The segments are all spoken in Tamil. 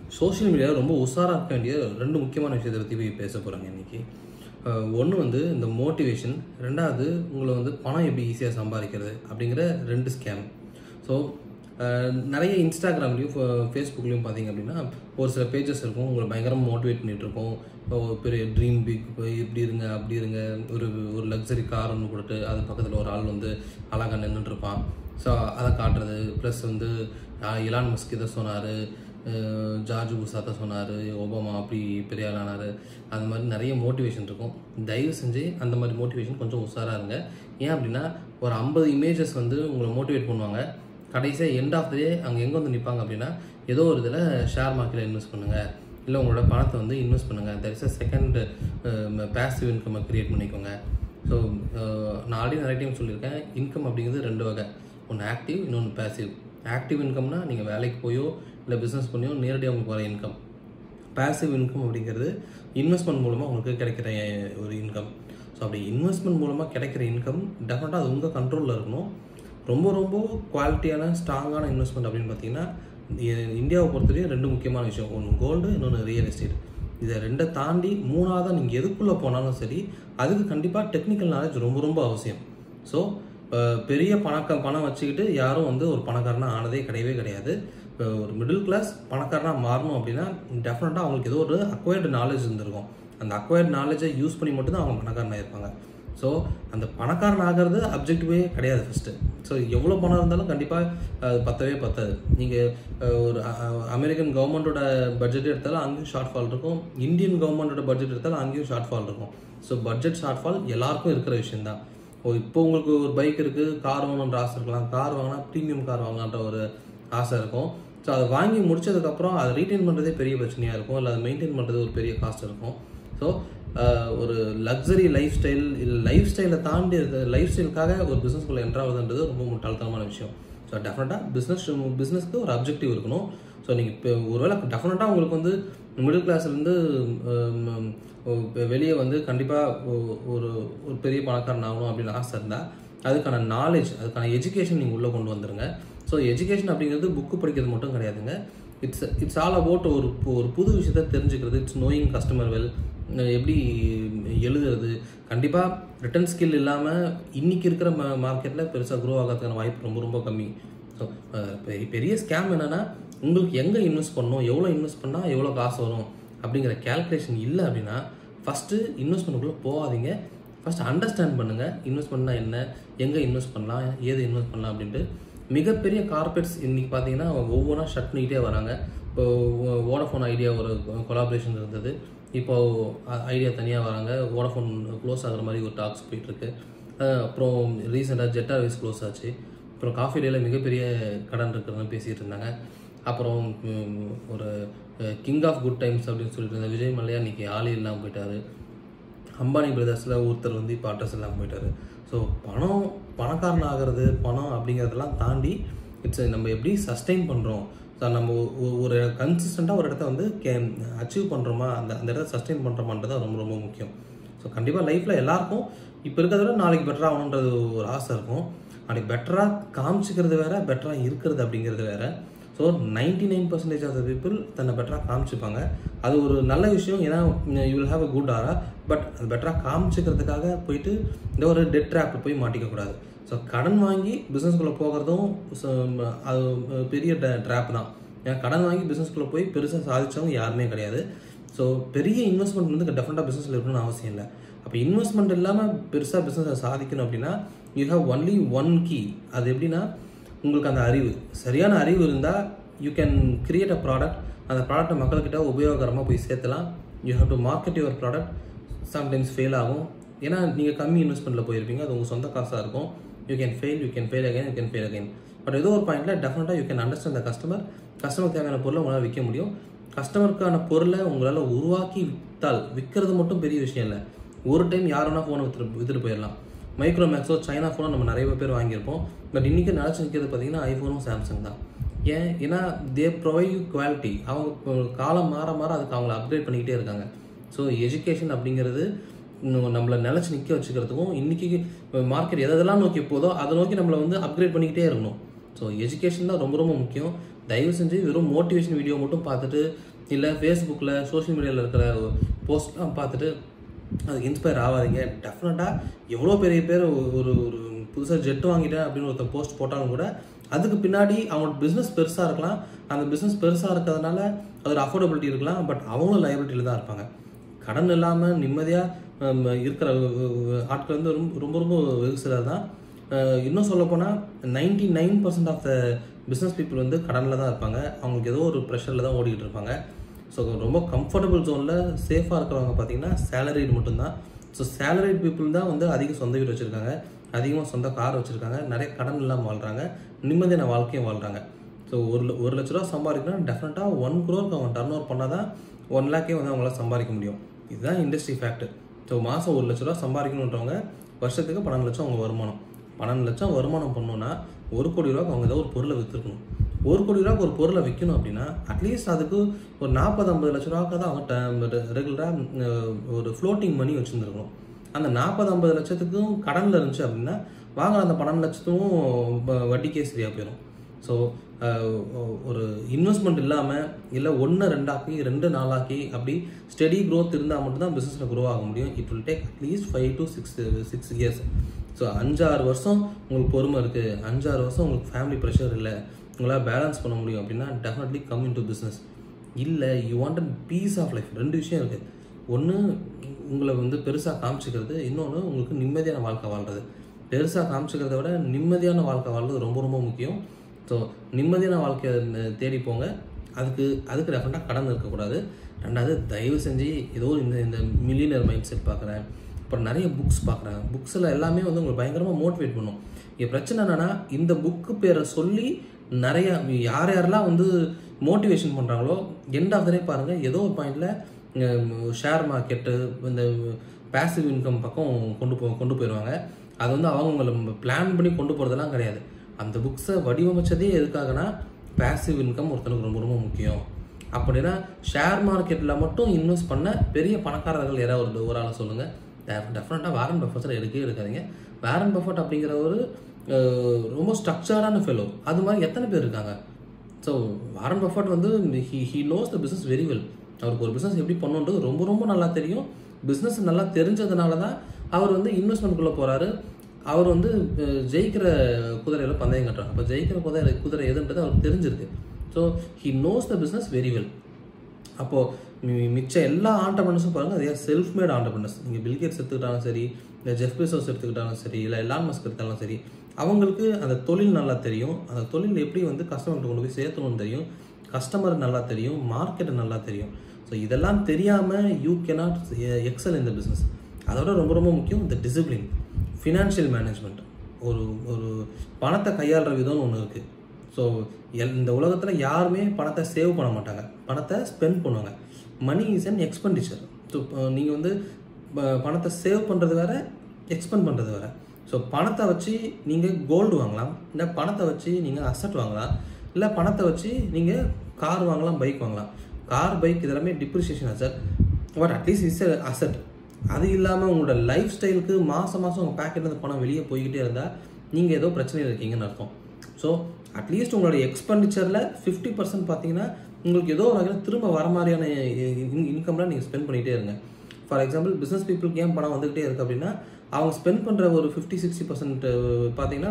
சோஷியல் மீடியாவில் ரொம்ப உஷாராக இருக்க வேண்டிய ரெண்டு முக்கியமான விஷயத்தை பற்றி போய் பேச போகிறாங்க இன்றைக்கி ஒன்று வந்து இந்த மோட்டிவேஷன் ரெண்டாவது உங்களை வந்து பணம் எப்படி ஈஸியாக சம்பாதிக்கிறது அப்படிங்கிற ரெண்டு ஸ்கேம் ஸோ நிறைய இன்ஸ்டாகிராம்லேயும் ஃபேஸ்புக்லேயும் பார்த்தீங்க அப்படின்னா ஒரு சில பேஜஸ் இருக்கும் உங்களை பயங்கரமாக மோட்டிவேட் பண்ணிகிட்டு இருக்கோம் இப்போ ஒரு பெரிய ட்ரீம் பிக் இப்படி இருங்க அப்படி இருங்க ஒரு ஒரு லக்ஸரி கார் ஒன்று கொடுத்து அது பக்கத்தில் ஒரு ஆள் வந்து அழகாக நின்றுட்டு இருப்பான் ஸோ அதை காட்டுறது ப்ளஸ் வந்து இலான் மஸ்க் இதை சொன்னார் ஜார்ஜ் புஷாத்தை சொன்னார் ஒபாமா அப்படி பெரிய ஆளானார் அந்த மாதிரி நிறைய மோட்டிவேஷன் இருக்கும் தயவு செஞ்சு அந்த மாதிரி மோட்டிவேஷன் கொஞ்சம் உஷாராக இருங்க ஏன் அப்படின்னா ஒரு ஐம்பது இமேஜஸ் வந்து உங்களை மோட்டிவேட் பண்ணுவாங்க கடைசியாக எண்ட் ஆஃப் த டே அங்கே எங்கே வந்து நிற்பாங்க அப்படின்னா ஏதோ ஒரு இதில் ஷேர் மார்க்கெட்டில் இன்வெஸ்ட் பண்ணுங்கள் இல்லை உங்களோட பணத்தை வந்து இன்வெஸ்ட் பண்ணுங்கள் there is a second passive இன்கம்மை க்ரியேட் பண்ணிக்கோங்க ஸோ நான் ஆல்ரெடி நிறைய டைம் சொல்லியிருக்கேன் இன்கம் அப்படிங்கிறது ரெண்டு வகை ஒன்று ஆக்டிவ் இன்னொன்று பேசிவ் ஆக்டிவ் இன்கம்னா நீங்கள் வேலைக்கு போயோ இல்லை பிஸ்னஸ் பண்ணியோ நேரடியாக உங்களுக்கு வர இன்கம் பேசிவ் இன்கம் அப்படிங்கிறது இன்வெஸ்ட்மெண்ட் மூலமாக உங்களுக்கு கிடைக்கிற ஒரு இன்கம் ஸோ அப்படி இன்வெஸ்ட்மெண்ட் மூலமாக கிடைக்கிற இன்கம் டெஃபினட்டாக அது உங்கள் கண்ட்ரோலில் இருக்கணும் ரொம்ப ரொம்ப குவாலிட்டியான ஸ்ட்ராங்கான இன்வெஸ்ட்மெண்ட் அப்படின்னு பார்த்தீங்கன்னா இந்தியாவை பொறுத்தவரையும் ரெண்டு முக்கியமான விஷயம் ஒன்று கோல்டு இன்னொன்று ரியல் எஸ்டேட் இதை ரெண்டை தாண்டி மூணாவதாக நீங்கள் எதுக்குள்ளே போனாலும் சரி அதுக்கு கண்டிப்பாக டெக்னிக்கல் நாலேஜ் ரொம்ப ரொம்ப அவசியம் ஸோ பெரிய பணக்க பணம் வச்சுக்கிட்டு யாரும் வந்து ஒரு பணக்காரனாக ஆனதே கிடையவே கிடையாது இப்போ ஒரு மிடில் கிளாஸ் பணக்காரனாக மாறணும் அப்படின்னா டெஃபினட்டாக அவங்களுக்கு ஏதோ ஒரு அக்வயர்டு நாலேஜ் இருந்திருக்கும் அந்த அக்வயர்டு நாலேஜை யூஸ் பண்ணி மட்டும்தான் அவங்க பணக்காரனாக இருப்பாங்க ஸோ அந்த பணக்காரன் ஆகிறது அப்ஜெக்டிவே கிடையாது ஃபஸ்ட்டு ஸோ எவ்வளோ பணம் இருந்தாலும் கண்டிப்பாக அது பத்தவே பத்தாது நீங்கள் ஒரு அமெரிக்கன் கவர்மெண்ட்டோட பட்ஜெட் எடுத்தாலும் அங்கேயும் ஷார்ட் ஃபால் இருக்கும் இந்தியன் கவர்மெண்ட்டோட பட்ஜெட் எடுத்தாலும் அங்கேயும் ஷார்ட் ஃபால் இருக்கும் ஸோ பட்ஜெட் ஷார்ட் ஃபால் எல்லாருக்கும் இருக்கிற விஷயந்தான் ஓ இப்போ உங்களுக்கு ஒரு பைக் இருக்குது கார் வாங்கணுன்ற ஆசை இருக்கலாம் கார் வாங்கினா ப்ரீமியம் கார் வாங்கலான்ற ஒரு ஆசை இருக்கும் ஸோ அதை வாங்கி முடிச்சதுக்கப்புறம் அதை ரீட்டைன் பண்ணுறதே பெரிய பிரச்சனையாக இருக்கும் இல்லை அதை மெயின்டைன் பண்ணுறது ஒரு பெரிய காஸ்ட் இருக்கும் ஸோ ஒரு லக்ஸரி லைஃப் ஸ்டைல் இல்லை லைஃப் ஸ்டைலை தாண்டி லைஃப் ஸ்டைலுக்காக ஒரு பிஸ்னஸ்குள்ளே என்ட்ராகுதுன்றது ரொம்ப முட்டாள்தனமான விஷயம் ஸோ டெஃபினட்டாக பிஸ்னஸ் பிஸ்னஸ்க்கு ஒரு அப்ஜெக்டிவ் இருக்கணும் ஸோ நீங்கள் இப்போ ஒருவேளை டெஃபினட்டாக உங்களுக்கு வந்து மிடில் கிளாஸ்லேருந்து வெளியே வந்து கண்டிப்பாக ஒரு ஒரு பெரிய பணக்காரன் ஆகணும் அப்படின்னு ஆசை இருந்தால் அதுக்கான நாலேஜ் அதுக்கான எஜுகேஷன் நீங்கள் உள்ளே கொண்டு வந்துடுங்க ஸோ எஜுகேஷன் அப்படிங்கிறது புக்கு படிக்கிறது மட்டும் கிடையாதுங்க இட்ஸ் இட்ஸ் ஆல் அபவுட் ஒரு ஒரு புது விஷயத்த தெரிஞ்சுக்கிறது இட்ஸ் நோயிங் கஸ்டமர் வெல் எப்படி எழுதுறது கண்டிப்பாக ரிட்டன் ஸ்கில் இல்லாமல் இன்றைக்கி இருக்கிற மா மார்க்கெட்டில் பெருசாக க்ரோ ஆகிறதுக்கான வாய்ப்பு ரொம்ப ரொம்ப கம்மி ஸோ பெரிய பெரிய ஸ்கேம் என்னென்னா உங்களுக்கு எங்கே இன்வெஸ்ட் பண்ணணும் எவ்வளோ இன்வெஸ்ட் பண்ணால் எவ்வளோ காசு வரும் அப்படிங்கிற கேல்குலேஷன் இல்லை அப்படின்னா ஃபஸ்ட்டு இன்வெஸ்ட்மெண்ட்டுக்குள்ளே போகாதீங்க ஃபஸ்ட் அண்டர்ஸ்டாண்ட் பண்ணுங்கள் இன்வெஸ்ட்மெண்ட்னா என்ன எங்கே இன்வெஸ்ட் பண்ணலாம் ஏது இன்வெஸ்ட் பண்ணலாம் அப்படின்ட்டு மிகப்பெரிய கார்பரேட்ஸ் இன்றைக்கி பார்த்தீங்கன்னா ஒவ்வொன்றா ஷட் பண்ணிக்கிட்டே வராங்க இப்போ வோடஃபோன் ஐடியா ஒரு கொலாபரேஷன் இருந்தது இப்போது ஐடியா தனியாக வராங்க வோடஃபோன் க்ளோஸ் ஆகிற மாதிரி ஒரு டாக்ஸ் போயிட்டுருக்கு அப்புறம் ரீசெண்டாக ஜெட் ஏர்வேஸ் க்ளோஸ் ஆச்சு அப்புறம் காஃபி டேயில் மிகப்பெரிய கடன் இருக்கிறதுன்னு பேசிகிட்டு இருந்தாங்க அப்புறம் ஒரு கிங் ஆஃப் குட் டைம்ஸ் அப்படின்னு சொல்லிட்டு இருந்த விஜய் மல்லையா இன்றைக்கி ஆளே இல்லாமல் போயிட்டார் அம்பானி பிரதர்ஸில் ஒருத்தர் வந்து இப்போ அட்ரஸ் இல்லாமல் போயிட்டார் ஸோ பணம் பணக்காரன் ஆகிறது பணம் அப்படிங்கிறதெல்லாம் தாண்டி இட்ஸ் நம்ம எப்படி சஸ்டெயின் பண்ணுறோம் ஸோ நம்ம ஒரு கன்சிஸ்டண்ட்டாக ஒரு இடத்த வந்து கே அச்சீவ் பண்ணுறோமா அந்த அந்த இடத்த சஸ்டெயின் பண்ணுறோமான்றது தான் ரொம்ப ரொம்ப முக்கியம் ஸோ கண்டிப்பாக லைஃப்பில் எல்லாருக்கும் இப்போ இருக்கிறத விட நாளைக்கு பெட்டராக ஆகணுன்றது ஒரு ஆசை இருக்கும் நாளைக்கு பெட்டராக காமிச்சிக்கிறது வேறு பெட்டராக இருக்கிறது அப்படிங்கிறது வேறு so ninety nine percentage of the people தன்னை பெட்டராக காமிச்சிப்பாங்க அது ஒரு நல்ல விஷயம் ஏன்னா you will have a good aura but அது பெட்டராக காமிச்சிக்கிறதுக்காக போயிட்டு இந்த ஒரு டெட் ட்ராப்பில் போய் மாட்டிக்கக்கூடாது ஸோ கடன் வாங்கி பிஸ்னஸ்குள்ளே போகிறதும் அது பெரிய ட்ராப் தான் ஏன்னா கடன் வாங்கி பிஸ்னஸ்குள்ளே போய் பெருசாக சாதித்தவங்க யாருமே கிடையாது ஸோ பெரிய இன்வெஸ்ட்மெண்ட் வந்து டெஃபினட்டாக பிஸ்னஸில் இருக்கணும்னு அவசியம் இல்லை அப்போ இன்வெஸ்ட்மெண்ட் இல்லாமல் பெருசாக பிஸ்னஸை சாதிக்கணும் அப்படின்னா you have only one key அது எப்படின்னா உங்களுக்கு அந்த அறிவு சரியான அறிவு இருந்தால் you can create a product அந்த ப்ராடக்ட்டை மக்கள்கிட்ட உபயோகரமாக போய் சேர்த்தலாம் you have to market your product sometimes fail ஆகும் ஏன்னா நீங்கள் கம்மி இன்வெஸ்ட்மெண்ட்டில் போயிருப்பீங்க அது உங்கள் சொந்த காசாக இருக்கும் you can fail you can fail again you can fail again but ஏதோ ஒரு பாயிண்ட்டில் டெஃபினட்டாக you can understand the customer customer தேவையான பொருளை உங்களால் விற்க முடியும் கஸ்டமருக்கான பொருளை உங்களால் உருவாக்கி விற்றால் விற்கிறது மட்டும் பெரிய விஷயம் இல்லை ஒரு டைம் யார் வேணால் ஃபோனை வித்துட்டு வித்துட்டு போயிடலாம் மைக்ரோமேக்ஸோ சைனா ஃபோனோ நம்ம நிறைய பேர் வாங்கியிருப்போம் பட் இன்றைக்கி நினச்சி நிற்கிறது பார்த்தீங்கன்னா ஐஃபோனும் சாம்சங் தான் ஏன் ஏன்னா தே ப்ரொவைட் யூ குவாலிட்டி அவங்க காலம் மாற மாற அதுக்கு அவங்கள அப்கிரேட் பண்ணிக்கிட்டே இருக்காங்க ஸோ எஜுகேஷன் அப்படிங்கிறது நம்மளை நிலச்சி நிற்க வச்சுக்கிறதுக்கும் இன்றைக்கி மார்க்கெட் எதெல்லாம் நோக்கி போதோ அதை நோக்கி நம்மளை வந்து அப்கிரேட் பண்ணிக்கிட்டே இருக்கணும் ஸோ எஜுகேஷன் தான் ரொம்ப ரொம்ப முக்கியம் தயவு செஞ்சு வெறும் மோட்டிவேஷன் வீடியோ மட்டும் பார்த்துட்டு இல்லை ஃபேஸ்புக்கில் சோஷியல் மீடியாவில் இருக்கிற போஸ்ட்லாம் பார்த்துட்டு அதுக்கு இன்ஸ்பயர் ஆகாதீங்க டெஃபினட்டாக எவ்வளோ பெரிய பேர் ஒரு ஒரு புதுசாக ஜெட் வாங்கிட்டேன் அப்படின்னு ஒருத்தர் போஸ்ட் போட்டாலும் கூட அதுக்கு பின்னாடி அவங்களோட பிஸ்னஸ் பெருசாக இருக்கலாம் அந்த பிஸ்னஸ் பெருசாக இருக்கிறதுனால அது ஒரு அஃபோர்டபிலிட்டி இருக்கலாம் பட் அவங்களும் லைபிலிட்டியில் தான் இருப்பாங்க கடன் இல்லாமல் நிம்மதியாக இருக்கிற அஹ், ஆட்கள் வந்து ரொம்ப ரொம்ப ரொம்ப வெகு சிலர் தான் அஹ், இன்னும் சொல்லப்போனால் ninety nine percent of the business people வந்து கடனில் தான் இருப்பாங்க அவங்களுக்கு ஏதோ ஒரு ப்ரெஷரில் தான் ஓடிக்கிட்டு இருப்பாங்க ஸோ ரொம்ப கம்ஃபர்டபுள் ஜோனில் சேஃபாக இருக்கிறவங்க பார்த்தீங்கன்னா சேலரிடு மட்டும்தான் ஸோ சேலரிட் பீப்புள் தான் வந்து அதிக சொந்த வீடு வச்சுருக்காங்க அதிகமாக சொந்த கார் வச்சுருக்காங்க நிறைய கடன் இல்லாமல் வாழ்கிறாங்க நிம்மதியான வாழ்க்கையும் வாழ்கிறாங்க ஸோ ஒரு ல- ஒரு லட்ச ரூபா சம்பாதிக்கணும் டெஃபினட்டாக ஒன் க்ரோருக்கு அவங்க டர்ன் ஓவர் பண்ணால் தான் ஒன் லேக்கே வந்து அவங்களால சம்பாதிக்க முடியும் இதுதான் இண்டஸ்ட்ரி ஃபேக்ட் ஸோ மாதம் ஒரு லட்ச ரூபா சம்பாதிக்கணுன்றவங்க வருஷத்துக்கு பன்னெண்டு லட்சம் அவங்க வருமானம் பன்னெண்டு லட்சம் வருமானம் பண்ணணும்னா ஒரு கோடி ரூபாய்க்கு அவங்க ஏதோ ஒரு பொருளை விற்றுருக்கணும் ஒரு கோடி ரூபாய்க்கு ஒரு பொருளை விற்கணும் அப்படின்னா அட்லீஸ்ட் அதுக்கு ஒரு நாற்பது ஐம்பது லட்ச ரூபாய்க்கு தான் அவங்க ரெகுலராக ஒரு ஃப்ளோட்டிங் மணி வச்சுருந்துருக்கணும் அந்த நாற்பது ஐம்பது லட்சத்துக்கும் கடனில் இருந்துச்சு அப்படின்னா வாங்குற அந்த பன்னெண்டு லட்சத்துக்கும் வ- வட்டிக்கே சரியாக போயிடும் ஸோ ஒரு இன்வெஸ்ட்மெண்ட் இல்லாமல் இல்லை ஒன்று ரெண்டாக்கி ரெண்டு நாளாக்கி அப்படி ஸ்டெடி growth இருந்தால் மட்டும்தான் பிஸ்னஸில் க்ரோ ஆக முடியும் it will take at least five to six six years so அஞ்சாறு வருஷம் உங்களுக்கு பொறுமை இருக்குது அஞ்சாறு வருஷம் உங்களுக்கு ஃபேமிலி ப்ரெஷர் இல்லை உங்களால் பேலன்ஸ் பண்ண முடியும் அப்படின்னா definitely come in to business இல்லை you want an peace of life ரெண்டு விஷயம் இருக்குது ஒன்று உங்களை வந்து பெருசாக காமிச்சிக்கிறது இன்னொன்று உங்களுக்கு நிம்மதியான வாழ்க்கை வாழ்றது பெருசாக காமிச்சிக்கிறத விட நிம்மதியான வாழ்க்கை வாழ்றது ரொம்ப ரொம்ப முக்கியம் ஸோ நிம்மதியான வாழ்க்கையை ந- தேடி போங்க அதுக்கு அதுக்கு டெஃபினட்டாக கடன் இருக்கக்கூடாது ரெண்டாவது தயவு செஞ்சு ஏதோ இந்த இந்த மில்லியனர் மைண்ட் செட் பார்க்குறேன் அப்புறம் நிறைய புக்ஸ் பார்க்குறேன் புக்ஸில் எல்லாமே வந்து உங்களை பயங்கரமாக மோட்டிவேட் பண்ணும் இங்கே பிரச்சனை என்னன்னா இந்த புக்கு பேரை சொல்லி நிறைய யார் யாரெல்லாம் வந்து மோட்டிவேஷன் பண்ணுறாங்களோ எண்ட் ஆஃப் த டே பாருங்கள் ஏதோ ஒரு பாயிண்டில் ஷேர் மார்க்கெட்டு இந்த பேசிவ் இன்கம் பக்கம் கொண்டு போ கொண்டு போயிடுவாங்க அது வந்து அவங்க பிளான் பண்ணி கொண்டு போகிறதெல்லாம் கிடையாது அந்த புக்ஸை வடிவமைச்சதே எதுக்காகனா பேசிவ் இன்கம் ஒருத்தனுக்கு ரொம்ப ரொம்ப முக்கியம் அப்படின்னா ஷேர் மார்க்கெட்டில் மட்டும் இன்வெஸ்ட் பண்ண பெரிய பணக்காரர்கள் யாராவது ஒரு ஒரு ஆளை சொல்லுங்கள் டெஃபினட்டாக வாரன் பஃபட்ஸில் எடுக்கவே எடுக்காதீங்க வாரன் பஃபட் அப்படிங்கிற ஒரு அஹ், ரொம்ப ஸ்ட்ரக்சர்டான ஃபெலோ அது மாதிரி எத்தனை பேர் இருக்காங்க ஸோ வாரன் பஃபட் வந்து he he knows the business very well அவருக்கு ஒரு பிஸ்னஸ் எப்படி பண்ணணுன்றது ரொம்ப ரொம்ப நல்லா தெரியும் பிஸ்னஸ் நல்லா தெரிஞ்சதுனால தான் அவர் வந்து இன்வெஸ்ட்மெண்ட்குள்ளே போகிறாரு அவர் வந்து அஹ், ஜெயிக்கிற குதிரையில் பந்தயம் கட்டுறாங்க அப்போ ஜெயிக்கிற குதிரை குதிரை எதுன்றது அவருக்கு தெரிஞ்சிருக்கு so he knows the business very well அப்போது மிச்ச எல்லா ஆண்டர்பனர்ஸும் பாருங்கள் அதே செல்ஃப் மேட் ஆண்டர்பனர்ஸ் நீங்கள் பில்கேட்ஸ் எடுத்துக்கிட்டாலும் சரி இல்லை ஜெஃப் பெசோஸ் எடுத்துக்கிட்டாலும் சரி இல்லை எலான் மஸ்க் எடுத்தாலும் சரி அவங்களுக்கு அந்த தொழில் நல்லா தெரியும் அந்த தொழில் எப்படி வந்து கஸ்டமர்கிட்ட கொண்டு போய் சேர்த்தணும்னு தெரியும் கஸ்டமர் நல்லா தெரியும் மார்க்கெட்டை நல்லா தெரியும் ஸோ இதெல்லாம் தெரியாமல் யூ cannot எக்ஸல் இந்த பிஸ்னஸ் அதோட ரொம்ப ரொம்ப முக்கியம் இந்த டிசிப்ளின் ஃபினான்ஷியல் மேனேஜ்மெண்ட் ஒரு ஒரு பணத்தை கையாளுற விதம்னு ஒன்று இருக்குது ஸோ இந்த உலகத்தில் யாருமே பணத்தை சேவ் பண்ண மாட்டாங்க பணத்தை ஸ்பெண்ட் பண்ணுவாங்க money is an expenditure so நீங்கள் வந்து ப- பணத்தை சேவ் பண்ணுறது வேற எக்ஸ்பெண்ட் பண்ணுறது வேற ஸோ பணத்தை வச்சு நீங்கள் கோல்டு வாங்கலாம் இல்லை பணத்தை வச்சு நீங்கள் அசட் வாங்கலாம் இல்லை பணத்தை வச்சு நீங்கள் கார் வாங்கலாம் பைக் வாங்கலாம் கார் பைக் இதெல்லாமே depreciation asset but at least is asset அது இல்லாமல் உங்களோட லைஃப் ஸ்டைலுக்கு மாதம் மாதம் உங்கள் பேக்கெட்லேருந்து பணம் வெளியே போய்கிட்டே இருந்தால் நீங்கள் ஏதோ பிரச்சனையில் இருக்கீங்கன்னு அர்த்தம் ஸோ அட்லீஸ்ட் உங்களோட எக்ஸ்பெண்டிச்சரில் ஃபிஃப்டி பர்சன்ட் பார்த்தீங்கன்னா உங்களுக்கு ஏதோ ஒரு வகையில் திரும்ப வர மாதிரியான இன்கம்லாம் நீங்கள் ஸ்பெண்ட் பண்ணிகிட்டே இருங்க ஃபார் எக்ஸாம்பிள் பிஸ்னஸ் பீப்புளுக்கு ஏன் பணம் வந்துகிட்டே இருக்குது அப்படின்னா அவங்க ஸ்பெண்ட் பண்ணுற ஒரு ஃபிஃப்டி சிக்ஸ்டி பர்சன்ட் பார்த்தீங்கன்னா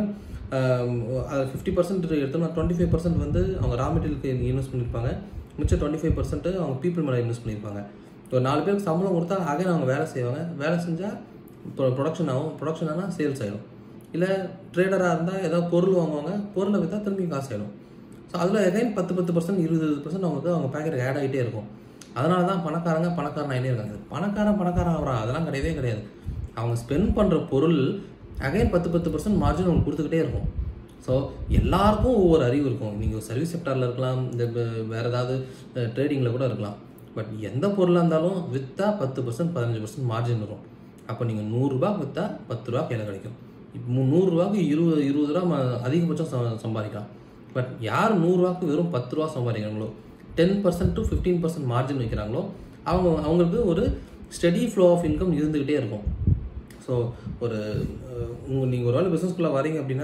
அது ஃபிஃப்டி பர்சன்ட் எடுத்தோம்னா டுவெண்ட்டி ஃபைவ் பர்சன்ட் வந்து அவங்க ரா மெட்டீரியலுக்கு இன்வெஸ்ட் பண்ணியிருப்பாங்க மிச்சம் டுவெண்ட்டி ஃபைவ் பர்சன்ட் அவங்க பீப்புள் மேலே இன்வெஸ்ட் பண்ணியிருப்பாங்க ஒரு நாலு பேருக்கு சம்பளம் கொடுத்தா அகைன் அவங்க வேலை செய்வாங்க வேலை செஞ்சால் ப்ரொடக்ஷன் ஆகும் ப்ரொடக்ஷன் ஆனால் சேல்ஸ் ஆகிடும் இல்லை ட்ரேடராக இருந்தால் ஏதாவது பொருள் வாங்குவாங்க பொருளை விற்றா திரும்பி காசு ஆகிடும் ஸோ அதில் எகைன் பத்து பத்து பர்சன்ட் இருபது பர்சன்ட் அவங்களுக்கு அவங்க பேக்கெட் ஆட் ஆகிட்டே இருக்கும் அதனால தான் பணக்காரங்க பணக்காரன் ஆகிட்டே இருக்காங்க பணக்காரன் பணக்காரன் ஆகிறான் அதெல்லாம் கிடையவே கிடையாது அவங்க ஸ்பெண்ட் பண்ணுற பொருள் அகைன் பத்து பத்து பர்சன்ட் மார்ஜின் உங்களுக்கு கொடுத்துக்கிட்டே இருக்கும் ஸோ எல்லாருக்கும் ஒவ்வொரு அறிவு இருக்கும் நீங்கள் சர்வீஸ் செக்டாரில் இருக்கலாம் இந்த ப- வேற ஏதாவது ட்ரேடிங்கில் கூட இருக்கலாம் பட் எந்த பொருளாக இருந்தாலும் விற்றா பத்து பர்சன்ட் பதினஞ்சு பர்சன்ட் மார்ஜின் வரும் அப்போ நீங்கள் நூறுரூபா விற்றா பத்து ரூபா கையில் கிடைக்கும் இப்போ நூறுரூவாக்கு இருபது இருபது ரூபா ம- அதிகபட்சம் ச- சம்பாதிக்கலாம் பட் யார் நூறுரூவாக்கு வெறும் பத்து ரூபா சம்பாதிக்கிறாங்களோ ten percent to fifteen percent margin வைக்கிறாங்களோ அவங்க அவங்களுக்கு ஒரு ஸ்டெடி ஃப்ளோ ஆஃப் இன்கம் இருந்துக்கிட்டே இருக்கும் ஸோ ஒரு உங்கள் நீங்கள் ஒரு வேளை பிஸ்னஸ்குள்ளே வரீங்க அப்படின்னா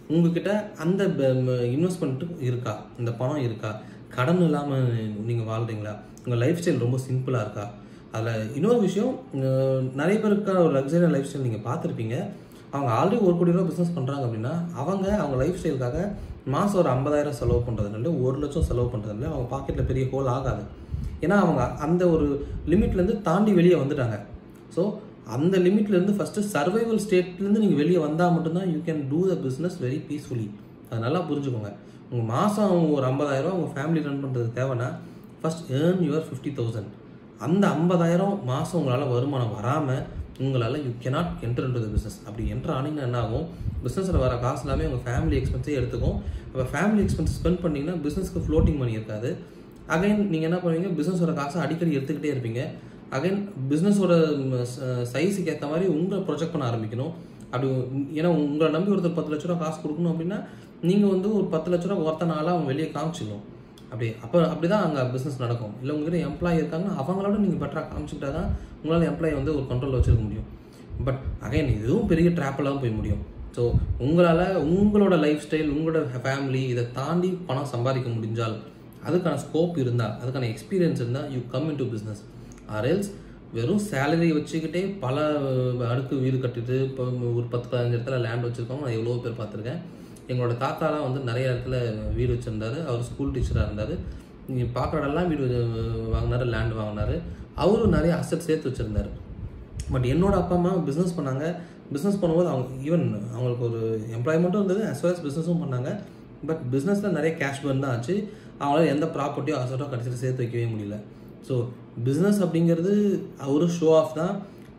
உங்ககிட்ட அந்த இன்வெஸ்ட்மெண்ட் இருக்கா இந்த பணம் இருக்கா கடன் இல்லாமல் நீங்கள் வாழ்றீங்களா உங்கள் லைஃப் ஸ்டைல் ரொம்ப சிம்பிளாக இருக்கா அதில் இன்னொரு விஷயம் அஹ், நிறைய பேருக்கான ஒரு லக்ஸரியான லைஃப் ஸ்டைல் நீங்கள் பார்த்துருப்பீங்க அவங்க ஆல்ரெடி ஒரு கோடி ரூபா பிஸ்னஸ் பண்ணுறாங்க அப்படின்னா அவங்க அவங்க லைஃப் ஸ்டைலுக்காக மாதம் ஒரு ஐம்பதாயிரம் செலவு பண்ணுறதுனால ஒரு லட்சம் செலவு பண்ணுறதுனால அவங்க பாக்கெட்டில் பெரிய ஹோல் ஆகாது ஏன்னா அவங்க அந்த ஒரு லிமிட்லேருந்து தாண்டி வெளியே வந்துட்டாங்க ஸோ அந்த லிமிட்லேருந்து ஃபஸ்ட்டு சர்வைவல் ஸ்டேட்லேருந்து நீங்கள் வெளியே வந்தால் மட்டும்தான் you can do the business very peacefully அதை நல்லா புரிஞ்சுக்கோங்க உங்கள் மாதம் ஒரு ஐம்பதாயிரம் உங்கள் ஃபேமிலி ரன் பண்ணுறதுக்கு தேவைன்னா first earn your fifty thousand அந்த ஐம்பதாயிரம் மாதம் உங்களால் வருமானம் வராமல் உங்களால் you cannot enter into the business அப்படி என்டர் ஆனீங்கன்னா என்ன ஆகும் பிஸ்னஸில் வர காசு எல்லாமே உங்கள் ஃபேமிலி எக்ஸ்பென்ஸே எடுத்துக்கும் அப்போ ஃபேமிலி எக்ஸ்பென்ஸ் ஸ்பெண்ட் பண்ணிங்கன்னா பிஸ்னஸ்க்கு ஃப்ளோட்டிங் மணி இருக்காது அகைன் நீங்கள் என்ன பண்ணுவீங்க பிஸ்னஸோட காசை அடிக்கடி எடுத்துக்கிட்டே இருப்பீங்க அகைன் பிஸ்னஸோட சைஸுக்கு ஏற்ற மாதிரி உங்களை ப்ரொஜெக்ட் பண்ண ஆரம்பிக்கணும் அப்படி ஏன்னா உங்களை நம்பி ஒருத்தர் பத்து லட்ச ரூபா காசு கொடுக்கணும் அப்படின்னா நீங்கள் வந்து ஒரு பத்து லட்ச ரூபா ஒருத்த நாளாக அவங்க வெளியே காமிச்சிக்கணும் அப்படி அப்போ அப்படி தான் அங்கே பிஸ்னஸ் நடக்கும் இல்லை உங்ககிட்ட எம்ப்ளாயி இருக்காங்கன்னா அவங்களோட நீங்கள் பெட்டராக காமிச்சிக்கிட்டா தான் உங்களால் எம்ப்ளாயி வந்து ஒரு கண்ட்ரோலில் வச்சுருக்க முடியும் பட் அகைன் இதுவும் பெரிய ட்ராப்பெல்லாம் போய் முடியும் ஸோ உங்களால் உங்களோட லைஃப் ஸ்டைல் உங்களோட ஃபேமிலி இதை தாண்டி பணம் சம்பாதிக்க முடிஞ்சால் அதுக்கான ஸ்கோப் இருந்தால் அதுக்கான எக்ஸ்பீரியன்ஸ் இருந்தால் you come in to business or else வெறும் சேலரி வச்சுக்கிட்டே பல அடுக்கு வீடு கட்டிட்டு இப்போ ஒரு பத்து பதினஞ்சு இடத்துல லேண்ட் வச்சுருக்கோம் நான் எவ்வளோ பேர் பார்த்துருக்கேன் எங்களோட தாத்தாலாம் வந்து நிறைய இடத்துல வீடு வச்சுருந்தாரு அவர் ஸ்கூல் டீச்சராக இருந்தார் நீங்கள் பார்க்குற இடம்லாம் வீடு வாங்கினாரு லேண்ட் வாங்கினாரு அவரும் நிறைய அசட் சேர்த்து வச்சுருந்தாரு பட் என்னோட அப்பா அம்மா பிஸ்னஸ் பண்ணாங்க பிஸ்னஸ் பண்ணும்போது அவங்க ஈவன் அவங்களுக்கு ஒரு எம்ப்ளாய்மெண்ட்டும் இருந்தது as well as பிஸ்னஸும் பண்ணாங்க பட் பிஸ்னஸில் நிறைய கேஷ் பர்ன் தான் ஆச்சு அவங்களால எந்த ப்ராப்பர்ட்டியோ அசட்டோ கடைசியில் சேர்த்து வைக்கவே முடியல ஸோ பிஸ்னஸ் அப்படிங்கிறது ஒரு ஷோ ஆஃப் தான்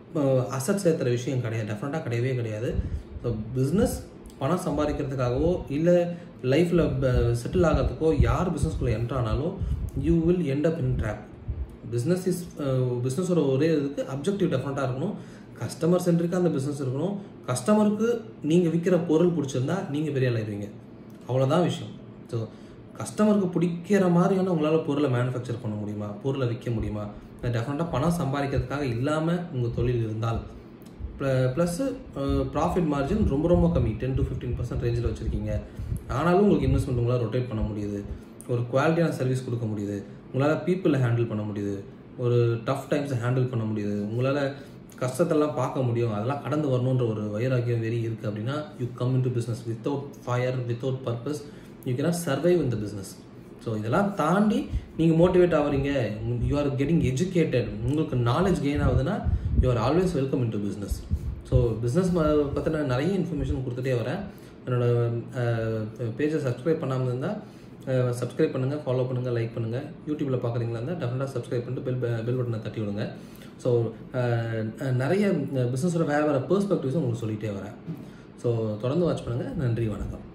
அசட் சேர்த்துற விஷயம் கிடையாது டெஃபினட்டாக கிடையவே கிடையாது ஸோ பிஸ்னஸ் பணம் சம்பாதிக்கிறதுக்காகவோ இல்லை லைஃப்பில் செட்டில் ஆகிறதுக்கோ யார் பிஸ்னஸ்குள்ளே என்ட்ரு ஆனாலும் you will end up in trap business is பிஸ்னஸோட ஒரே இதுக்கு அப்ஜெக்டிவ் டெஃபினட்டாக இருக்கணும் கஸ்டமர் சென்ட்ரிக்காக அந்த பிஸ்னஸ் இருக்கணும் கஸ்டமருக்கு நீங்கள் விற்கிற பொருள் பிடிச்சிருந்தா நீங்கள் பெரிய ஆளாயிருவீங்க அவ்வளோதான் விஷயம் ஸோ கஸ்டமருக்கு பிடிக்கிற மாதிரியான உங்களால் பொருளை மேனுஃபேக்சர் பண்ண முடியுமா பொருளை விற்க முடியுமா டெஃபினட்டாக பணம் சம்பாதிக்கிறதுக்காக இல்லாமல் உங்கள் தொழில் இருந்தால் ப்ளஸ்ஸு ப்ராஃபிட் மார்ஜின் ரொம்ப ரொம்ப கம்மி டென் டு ஃபிஃப்டீன் பர்சன்ட் ரேஞ்சில் வச்சுருக்கீங்க ஆனாலும் உங்களுக்கு இன்வெஸ்ட்மெண்ட் உங்களால் ரொட்டேட் பண்ண முடியுது ஒரு குவாலிட்டியான சர்வீஸ் கொடுக்க முடியுது உங்களால் பீப்புளை ஹேண்டில் பண்ண முடியுது ஒரு டஃப் டைம்ஸை ஹேண்டில் பண்ண முடியுது உங்களால் கஷ்டத்தெல்லாம் பார்க்க முடியும் அதெல்லாம் கடந்து வரணுன்ற ஒரு வைராக்கியம் வெறி இருக்குது அப்படின்னா you come in to business without fire without purpose you cannot survive இந்த பிஸ்னஸ் ஸோ இதெல்லாம் தாண்டி நீங்கள் மோட்டிவேட் ஆகுறீங்க யூ ஆர் கெட்டிங் எஜுகேட்டட் உங்களுக்கு நாலேஜ் கெயின் ஆகுதுன்னா you are always welcome in to business so business பற்றின நிறைய இன்ஃபர்மேஷன் கொடுத்துட்டே வரேன் என்னோட பேஜை சப்ஸ்கிரைப் பண்ணாமல் இருந்தால் சப்ஸ்கிரைப் பண்ணுங்கள் ஃபாலோ பண்ணுங்கள் லைக் பண்ணுங்கள் யூடியூப்பில் பார்க்குறீங்களா இருந்தால் டெஃபினட்டாக சப்ஸ்கிரைப் பண்ணிட்டு பெல் பெல் பட்டனை தட்டி விடுங்க ஸோ நிறைய பிஸ்னஸோட வேறு வேறு பெர்ஸ்பெக்டிவ்ஸும் உங்களுக்கு சொல்லிகிட்டே வரேன் ஸோ தொடர்ந்து வாட்ச் பண்ணுங்கள் நன்றி வணக்கம்